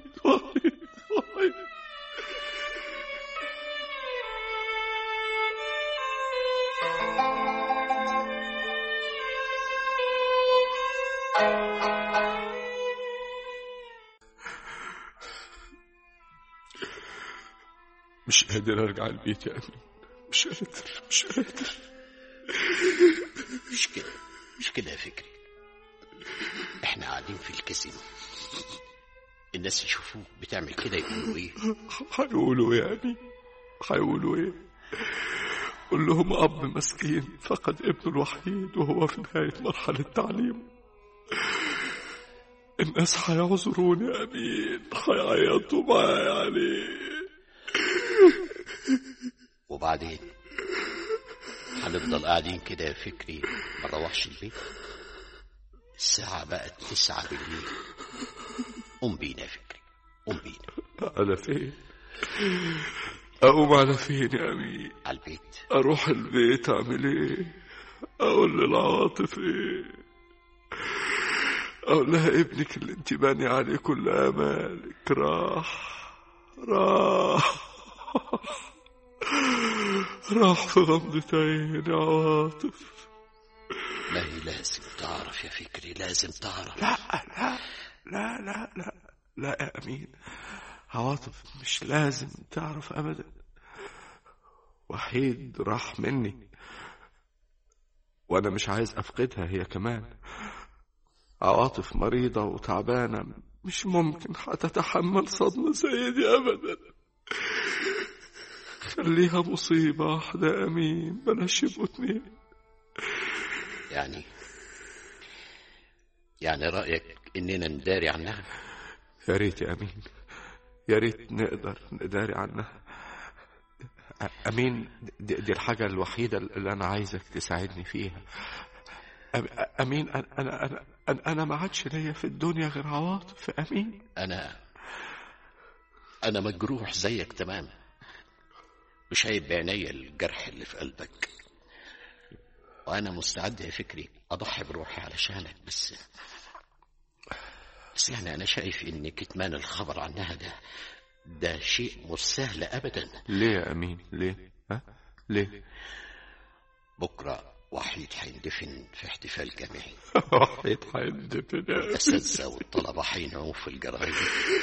مش قادر ارجع البيت يا امين مش قادر مش قادر مش كده مش كده يا فكري احنا قاعدين في الكازينو الناس يشوفوك بتعمل كده يقولوا ايه هيقولوا يا امين هيقولوا ايه قول لهم اب مسكين فقد ابنه الوحيد وهو في نهايه مرحله تعليمه الناس هيعذروني يا امين هيعيطوا معايا عليه وبعدين هنفضل قاعدين كده يا فكري ما نروحش البيت الساعة بقت تسعة بالليل قوم بينا يا فكري قوم بينا على فين اقوم على فين يا امين على البيت اروح البيت اعمل ايه اقول للعواطف ايه اقول لها ابنك اللي انت باني عليه كل امالك راح راح راح في غمضة عين يا عواطف ما هي لازم تعرف يا فكري لازم تعرف لا لا لا لا لا لا يا امين عواطف مش لازم تعرف ابدا وحيد راح مني وانا مش عايز افقدها هي كمان عواطف مريضة وتعبانة مش ممكن هتتحمل صدمة زي دي ابدا خليها مصيبة واحدة يا امين بلاش يبقوا اتنين يعني يعني رأيك إننا نداري عنها يا ريت يا امين يا ريت نقدر نداري عنها أ- امين دي, دي الحاجه الوحيده اللي انا عايزك تساعدني فيها أم- امين انا انا انا, أنا- أنا ما عادش ليا في الدنيا غير عواطف امين أنا أنا مجروح زيك تمام وشايف بعينيا الجرح اللي في قلبك وأنا مستعد يا فكري أضحي بروحي علشانك بس بس يعني أنا شايف إن كتمان الخبر عنها ده ده شيء مش سهل أبدا ليه يا أمين ليه ها ليه بكرة وحيد هيندفن في احتفال جامعي وحيد هيندفن الأساتذة والطلبة هينعوا في الجرايد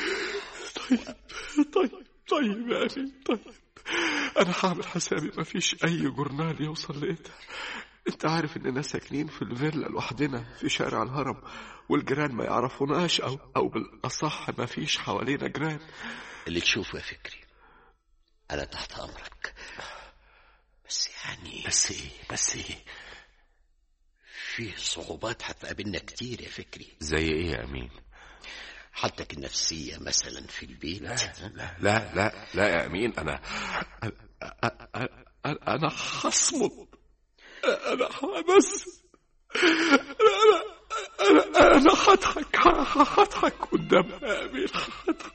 طيب طيب يا أمين طيب أنا هعمل حسابي مفيش أي جورنال يوصل لإيدها أنت عارف إننا ساكنين في الفيلا لوحدنا في شارع الهرم والجيران ما يعرفوناش أو أو بالأصح مفيش حوالينا جيران اللي تشوفه يا فكري أنا تحت أمرك بس يعني بس إيه بس إيه في صعوبات هتقابلنا كتير يا فكري زي إيه يا أمين حالتك النفسية مثلا في البيت لا لا لا لا, لا يا أمين أنا أنا, أنا, أنا هصمت أنا بس أنا أنا أنا هضحك هضحك قدامها يا أمين هضحك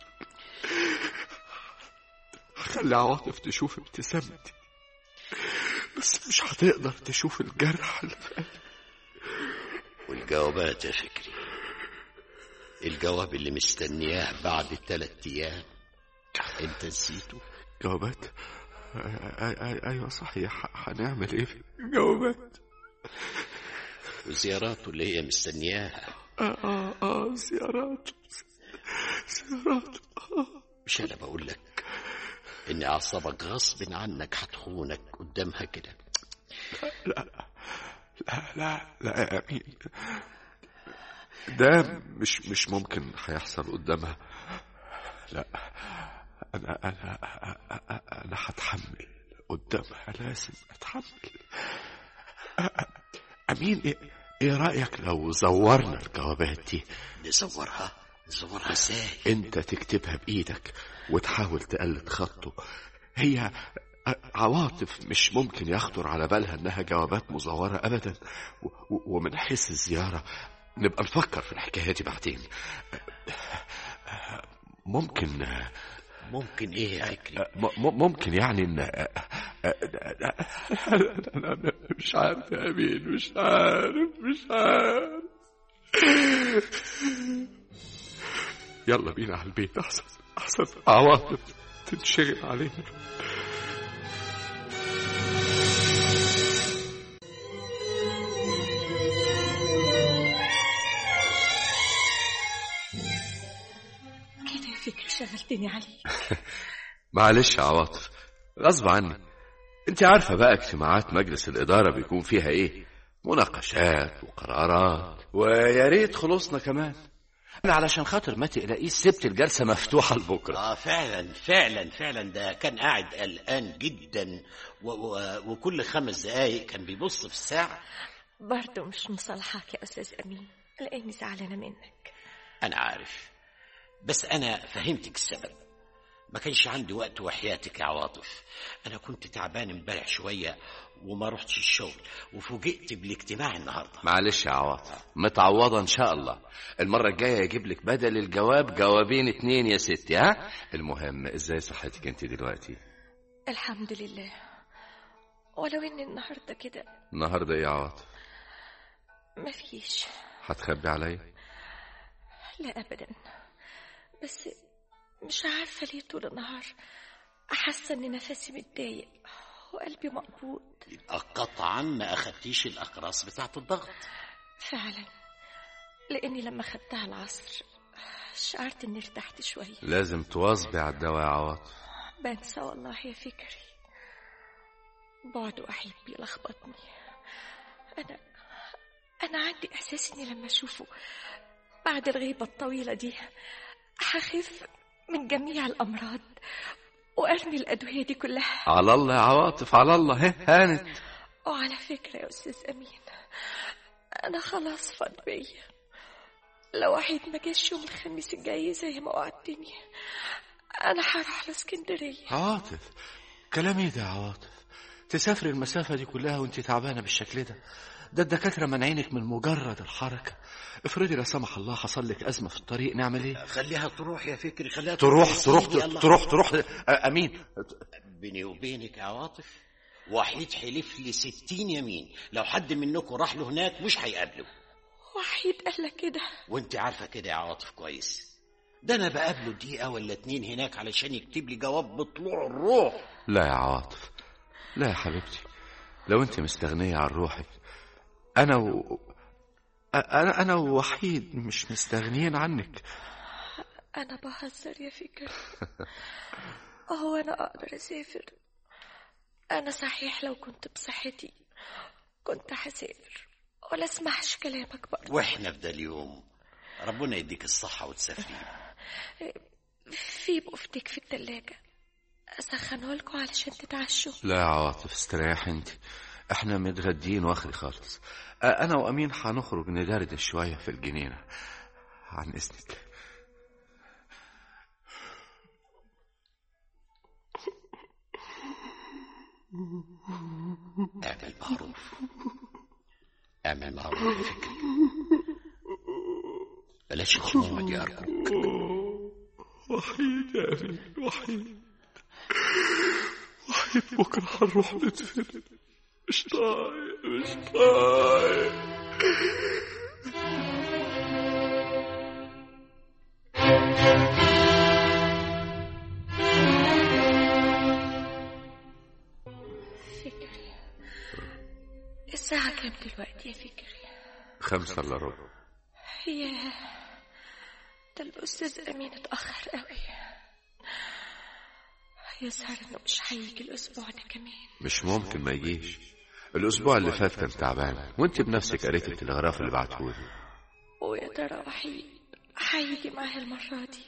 هخلي عواطف تشوف ابتسامتي بس مش هتقدر تشوف الجرح اللي في قلبي والجوابات يا فكري الجواب اللي مستنياه بعد ثلاث ايام انت نسيته جوابات ايوه صحيح هنعمل ايه في الجوابات وزياراته اللي هي مستنياها اه اه اه زيارات زيارات آه. مش انا بقول لك ان اعصابك غصب عنك هتخونك قدامها كده لا لا لا لا يا امين ده مش مش ممكن هيحصل قدامها لا انا انا انا هتحمل قدامها لازم اتحمل امين ايه, إيه رايك لو زورنا الجوابات دي نزورها نزورها ازاي انت تكتبها بايدك وتحاول تقلد خطه هي عواطف مش ممكن يخطر على بالها انها جوابات مزوره ابدا ومن حيث الزياره نبقى نفكر في الحكايه دي بعدين ممكن ممكن ايه يا فكري ممكن يعني ان مش عارف يا امين مش عارف مش عارف يلا بينا على البيت احسن احسن عواطف تنشغل علينا فكر شغلتني عليك معلش يا عواطف غصب عني انت عارفة بقى اجتماعات مجلس الإدارة بيكون فيها ايه مناقشات وقرارات ويا ريت خلصنا كمان انا علشان خاطر ما تقلقيش سبت الجلسة مفتوحة لبكرة اه فعلا فعلا فعلا ده كان قاعد قلقان جدا و و وكل خمس دقايق كان بيبص في الساعة برضه مش مصالحاك يا أستاذ أمين لأني زعلانة منك أنا عارف بس أنا فهمتك السبب ما كانش عندي وقت وحياتك يا عواطف أنا كنت تعبان امبارح شوية وما رحتش الشغل وفوجئت بالاجتماع النهاردة معلش يا عواطف متعوضة إن شاء الله المرة الجاية أجيب لك بدل الجواب جوابين اتنين يا ستي ها المهم إزاي صحتك أنت دلوقتي الحمد لله ولو إن النهاردة كده النهاردة إيه يا عواطف مفيش هتخبي عليا لا أبدا بس مش عارفة ليه طول النهار أحس إن نفسي متضايق وقلبي مقبوض يبقى قطعا ما أخدتيش الأقراص بتاعة الضغط فعلا لأني لما خدتها العصر شعرت إني ارتحت شوية لازم تواظبي على الدواء يا عواطف بنسى والله يا فكري بعد وحيد بيلخبطني أنا أنا عندي إحساس إني لما أشوفه بعد الغيبة الطويلة دي هخف من جميع الأمراض وأرمي الأدوية دي كلها على الله يا عواطف على الله هي هانت وعلى فكرة يا أستاذ أمين أنا خلاص فاض بيا لو وحيد ما جاش يوم الخميس الجاي زي ما وعدتني أنا هروح لاسكندرية عواطف كلام ايه ده يا عواطف تسافري المسافة دي كلها وانت تعبانة بالشكل ده ده الدكاترة منعينك من مجرد الحركة افرضي لا سمح الله حصل لك أزمة في الطريق نعمل ايه خليها تروح يا فكري خليها تروح يا تروح سيدي، يلا. تروح تروح آه، أمين بيني وبينك يا عواطف وحيد حلف لي ستين يمين لو حد منكم راح له هناك مش هيقابله وحيد قال لك كده وانت عارفه كده يا عواطف كويس ده انا بقابله دقيقه ولا اتنين هناك علشان يكتب لي جواب بطلوع الروح لا يا عواطف لا يا حبيبتي لو انت مستغنية عن روحك أنا و... أنا أنا وحيد مش مستغنيين عنك أنا بهزر يا فكر هو أنا أقدر أسافر أنا صحيح لو كنت بصحتي كنت هسافر ولا اسمعش كلامك برضه واحنا في ده اليوم ربنا يديك الصحه وتسافري في بقفتك في التلاجة أسخنه لكم علشان تتعشوا لا يا عواطف استريح انت احنا متغدين واخري خالص آه، انا وامين هنخرج ندردش شويه في الجنينه عن اذنك اعمل معروف اعمل معروف يا فكري بلاش الدموع دي ارجوك وحيد يا امين وحيد وحيد بكره هنروح نتفرد مش طايق مش طايق فكري الساعة كام دلوقتي يا فكري خمسة الا ربع يا ده الأستاذ أمين اتأخر قوي يظهر إنه مش هيجي الأسبوع ده كمان مش ممكن ما يجيش الاسبوع اللي فات كان تعبان وانت بنفسك قريت التلغراف اللي بعتهولي ويا ترى وحيد هيجي معايا المرة دي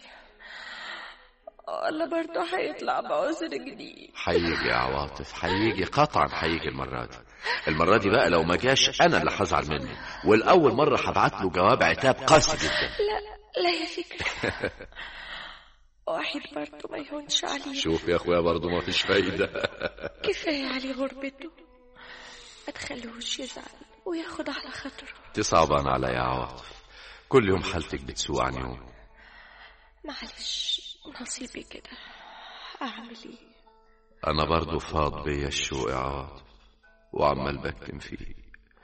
ولا برضه هيطلع بعذر جديد هيجي يا عواطف هيجي قطعا هيجي المرة دي المرة دي بقى لو ما جاش أنا اللي هزعل منه والأول مرة هبعت له جواب عتاب قاسي جدا لا لا يا فكرة واحد برضه ما يهونش عليه شوف يا أخويا برضه ما فيش فايدة كفاية عليه غربته ما تخلوش يزعل وياخد على خاطره انت صعبان عليا يا عواطف كل يوم حالتك بتسوء عن يوم معلش نصيبي كده أعمل إيه أنا برضه فاض بيا الشوق يا عواطف وعمال بكتم فيه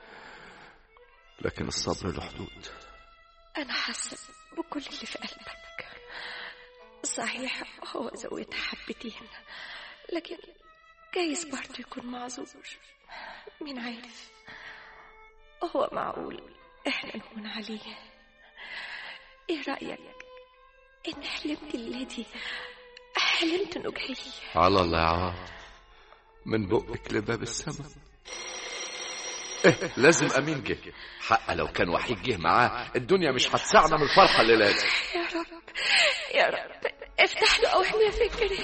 لكن الصبر له حدود أنا حاسة بكل اللي في قلبك صحيح هو زودها حبتين لكن جايز برضه يكون معذور مين عارف هو معقول احنا نهون عليه ايه رأيك ان حلمت الليلة دي حلمت انه جاي على الله يا عواطف من بقك لباب السماء إيه لازم أمين جه حق لو كان وحيد جه معاه الدنيا مش هتسعنا من الفرحة اللي لازم يا رب يا رب افتح له اوهم يا فكري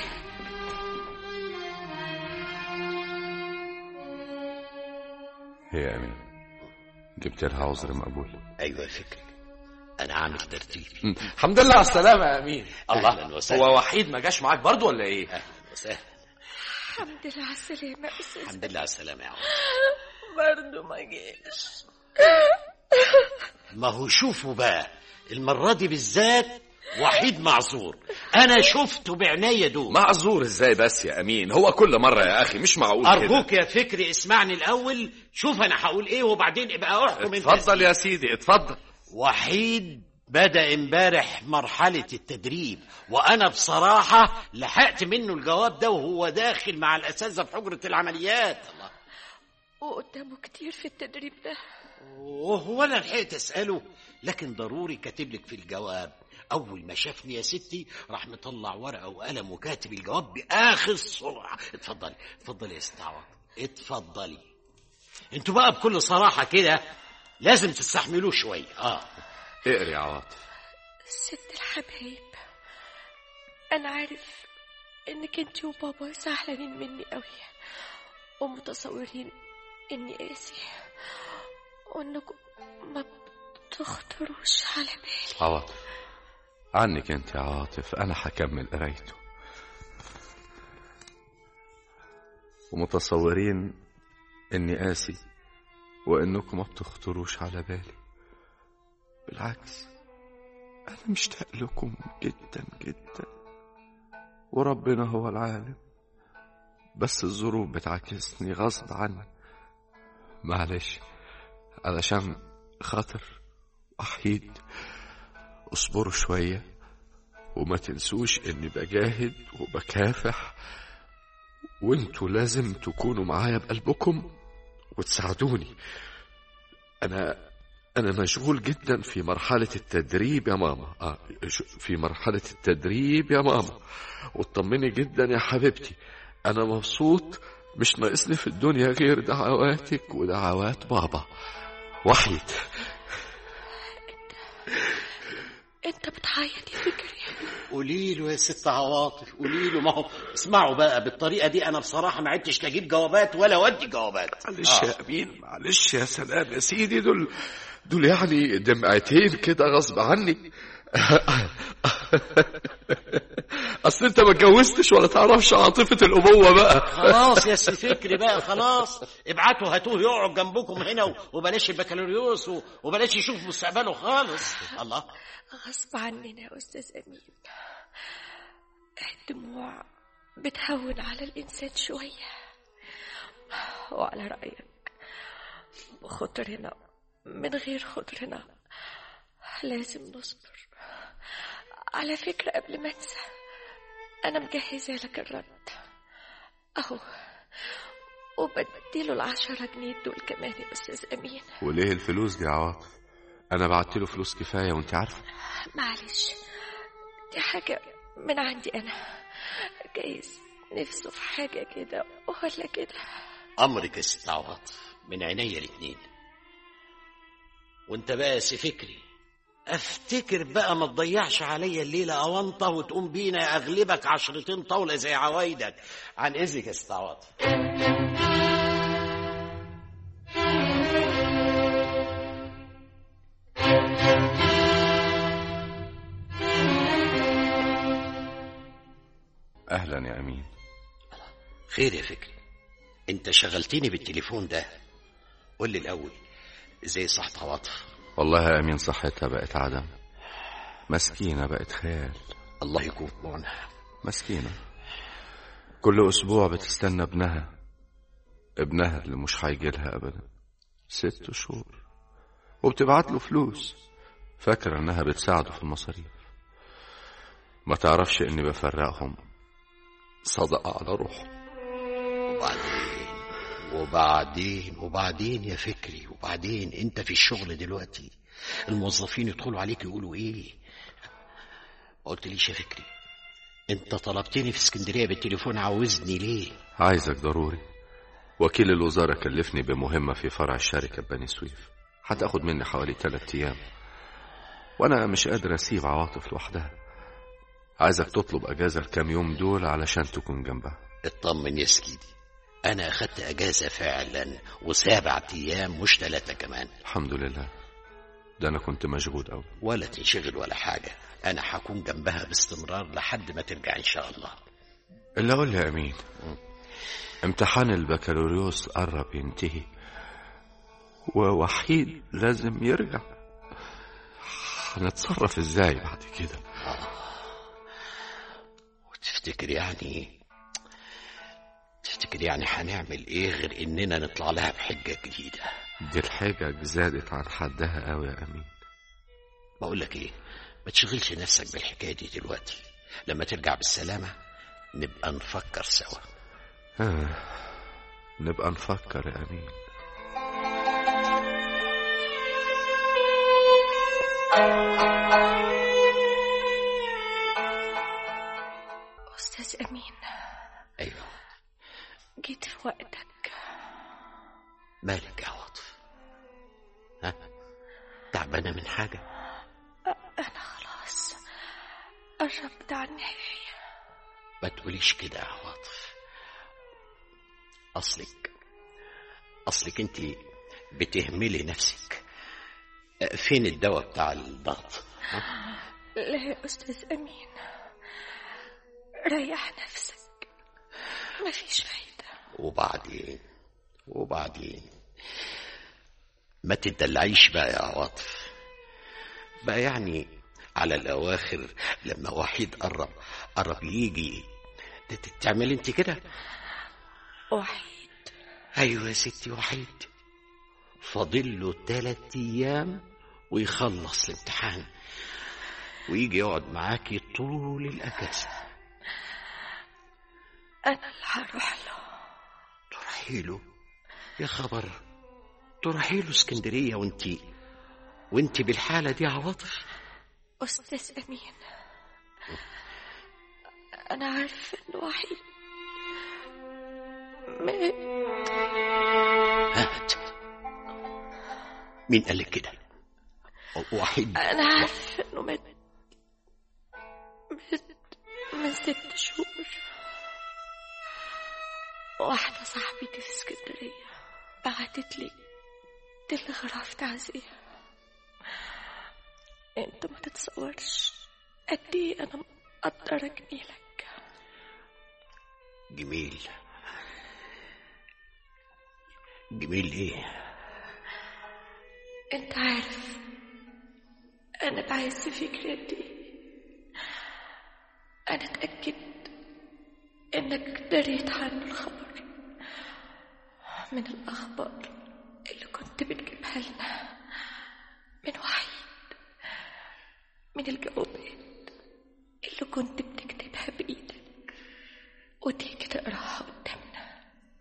هي يا أمين جبت لها عذر مقبول ايوه يا فكري انا عامل ترتيب م. الحمد لله على السلامة يا أمين أهلاً وسهلاً. هو وحيد ما جاش معاك برضه ولا إيه؟ اهلا وسهلا الحمد لله على السلامة يا أستاذ الحمد لله على السلامه يا عم برضه ما جاش ما هو شوفوا بقى المره دي بالذات وحيد معذور انا شفته بعناية دول معذور ازاي بس يا امين هو كل مره يا اخي مش معقول كده ارجوك يا فكري اسمعني الاول شوف انا هقول ايه وبعدين ابقى احكم انت اتفضل يا سيدي اتفضل وحيد بدأ امبارح مرحلة التدريب وأنا بصراحة لحقت منه الجواب ده وهو داخل مع الأساتذة في حجرة العمليات الله وقدامه كتير في التدريب ده وهو أنا لحقت أسأله لكن ضروري كاتب لك في الجواب أول ما شافني يا ستي راح مطلع ورقة وقلم وكاتب الجواب بآخر سرعة اتفضلي اتفضلي يا ست عوض اتفضلي انتوا بقى بكل صراحة كده لازم تستحملوه شوية اه اقري يا عواطف ست الحبايب أنا عارف إنك انت وبابا زعلانين مني قوي ومتصورين إني قاسي وإنكم ما بتخطروش على بالي عواطف عنك انت يا عاطف انا هكمل قرايته ومتصورين إني قاسي وإنكم ما بتخطروش على بالي بالعكس أنا مشتاق لكم جدا جدا وربنا هو العالم بس الظروف بتعكسني غصب عني معلش علشان خاطر وحيد اصبروا شوية وما تنسوش اني بجاهد وبكافح وانتوا لازم تكونوا معايا بقلبكم وتساعدوني انا انا مشغول جدا في مرحلة التدريب يا ماما آه ش- في مرحلة التدريب يا ماما وطمني جدا يا حبيبتي انا مبسوط مش ناقصني في الدنيا غير دعواتك ودعوات بابا وحيد انت بتعيط يا فكري قولي له يا ست عواطف قولي له ما هو اسمعوا بقى بالطريقه دي انا بصراحه ما عدتش اجيب جوابات ولا اودي جوابات معلش يا امين معلش يا سلام يا سيدي دول دول يعني دمعتين كده غصب عني اصل انت ما اتجوزتش ولا تعرفش عاطفه الابوه بقى خلاص يا سي فكري بقى خلاص ابعتوا هاتوه يقعد جنبكم هنا و- وبلاش البكالوريوس و- وبلاش يشوف مستقبله خالص الله غصب عننا يا أستاذ أمين الدموع بتهون على الإنسان شوية وعلى رأيك بخطرنا من غير خطرنا لازم نصبر على فكرة قبل ما انسى أنا مجهزة لك الرد أهو وبديله العشرة جنيه دول كمان يا أستاذ أمين وليه الفلوس دي يا عواطف انا بعت له فلوس كفايه وانت عارفه معلش دي حاجة من عندي أنا جايز نفسه في حاجة كده ولا كده امرك يا ست عواطف من عينيا الاتنين وانت بقى يا سي فكري افتكر بقى ما تضيعش عليا الليله اونطه وتقوم بينا اغلبك عشرتين طاوله زي عوايدك عن اذنك يا ست عواطف اهلا يا امين خير يا فكري انت شغلتني بالتليفون ده قول لي الاول ازاي صحت عواطف والله يا امين صحتها بقت عدم مسكينه بقت خيال الله يكون في عونها مسكينه كل اسبوع بتستنى ابنها ابنها اللي مش هيجي لها ابدا ست شهور وبتبعت له فلوس فاكرة انها بتساعده في المصاريف ما تعرفش اني بفرقهم صدقة على روحه وبعدين وبعدين وبعدين يا فكري وبعدين انت في الشغل دلوقتي الموظفين يدخلوا عليك يقولوا ايه ما قلتليش يا فكري انت طلبتني في اسكندريه بالتليفون عاوزني ليه عايزك ضروري وكيل الوزارة كلفني بمهمة في فرع الشركة بني سويف هتاخد مني حوالي ثلاثة أيام وأنا مش قادر أسيب عواطف لوحدها عايزك تطلب أجازة الكام يوم دول علشان تكون جنبها اطمن يا سيدي انا اخدت اجازه فعلا وسبع ايام مش ثلاثه كمان الحمد لله ده أنا كنت مشغول أوي ولا تنشغل ولا حاجه انا هكون جنبها باستمرار لحد ما ترجع ان شاء الله اللي أقول يا أمين امتحان البكالوريوس قرب ينتهي ووحيد لازم يرجع هنتصرف ازاي بعد كده وتفتكر يعني تفتكر يعني هنعمل ايه غير اننا نطلع لها بحجه جديده دي الحجج زادت عن حدها قوي يا أمين بقول لك ايه ما تشغلش نفسك بالحكايه دي دلوقتي لما ترجع بالسلامه نبقى نفكر سوا آه. نبقى نفكر يا أمين أستاذ أمين ايوه جيت في وقتك مالك يا عواطف ها تعبانه من حاجه أنا خلاص قربت عن النهاية ما تقوليش كده يا عواطف اصلك اصلك انت بتهملي نفسك أه، فين الدواء بتاع الضغط ها؟ لا يا أستاذ أمين ريح نفسك مفيش فايدة وبعدين وبعدين ما تدلعيش بقى يا عواطف بقى يعني على الأواخر لما وحيد قرب قرب يجي ت- ت- تعمل انت كده وحيد ايوه يا ستي وحيد فاضل له تلات ايام ويخلص الامتحان ويجي يقعد معاكي طول الاجازه أنا اللي هروح له تروحي له يا خبر تروحي له اسكندريه وانت وانت بالحاله دي يا عواطف أستاذ أمين أنا عارفة إنه وحيد مات هات مين قال لك كده وحيد أنا عارفة إنه مات مات من ست شهور واحدة صاحبتي في اسكندرية بعتت لي تلغراف تعزية انت ما تتصورش قد ايه انا مقدرة جميلك جميل جميل ايه انت عارف انا بعز فكري قد ايه انا اتأكدت انك دريت عنه الخبر من الاخبار اللي كنت بتجيبها لنا من وحيد من الجوابات اللي كنت بتكتبها بايدك وتيجي تقراها قدامنا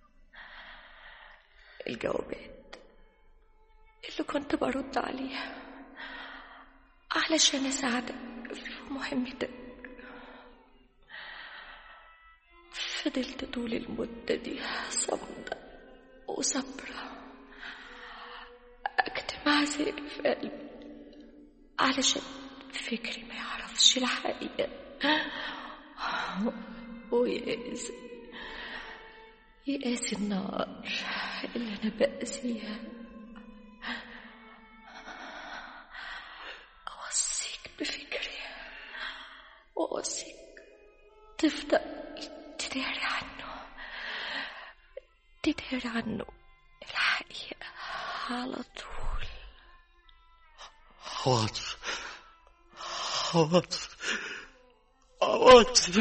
الجوابات اللي كنت برد عليها علشان اساعدك في مهمتك فضلت طول المدة دي صامدة وصبرة أكتم عذابي في قلبي علشان فكري ما يعرفش الحقيقة ويقاسي يقاسي النار اللي أنا بأذيها أوصيك بفكري وأوصيك تفضل تداري عنه تداري عنه الحقيقة على طول عواطف عواطف عواطف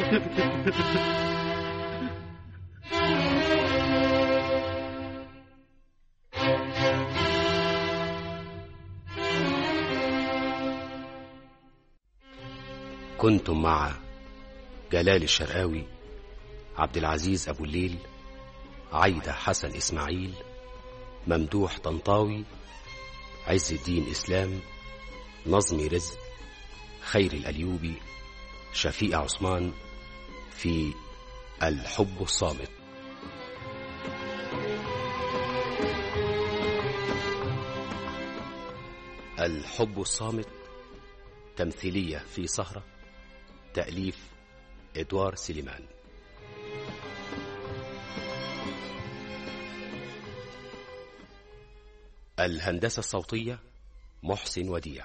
كنتم مع جلال الشرقاوي عبد العزيز أبو الليل عايدة حسن إسماعيل ممدوح طنطاوي عز الدين إسلام نظمي رزق خير الأليوبي شفيق عثمان في الحب الصامت الحب الصامت تمثيلية في سهرة تأليف إدوار سليمان الهندسة الصوتية محسن وديع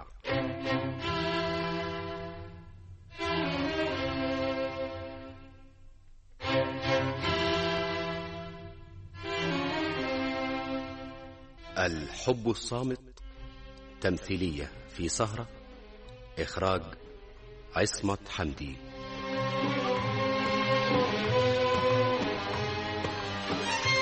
الحب الصامت تمثيلية في سهرة إخراج عصمت حمدي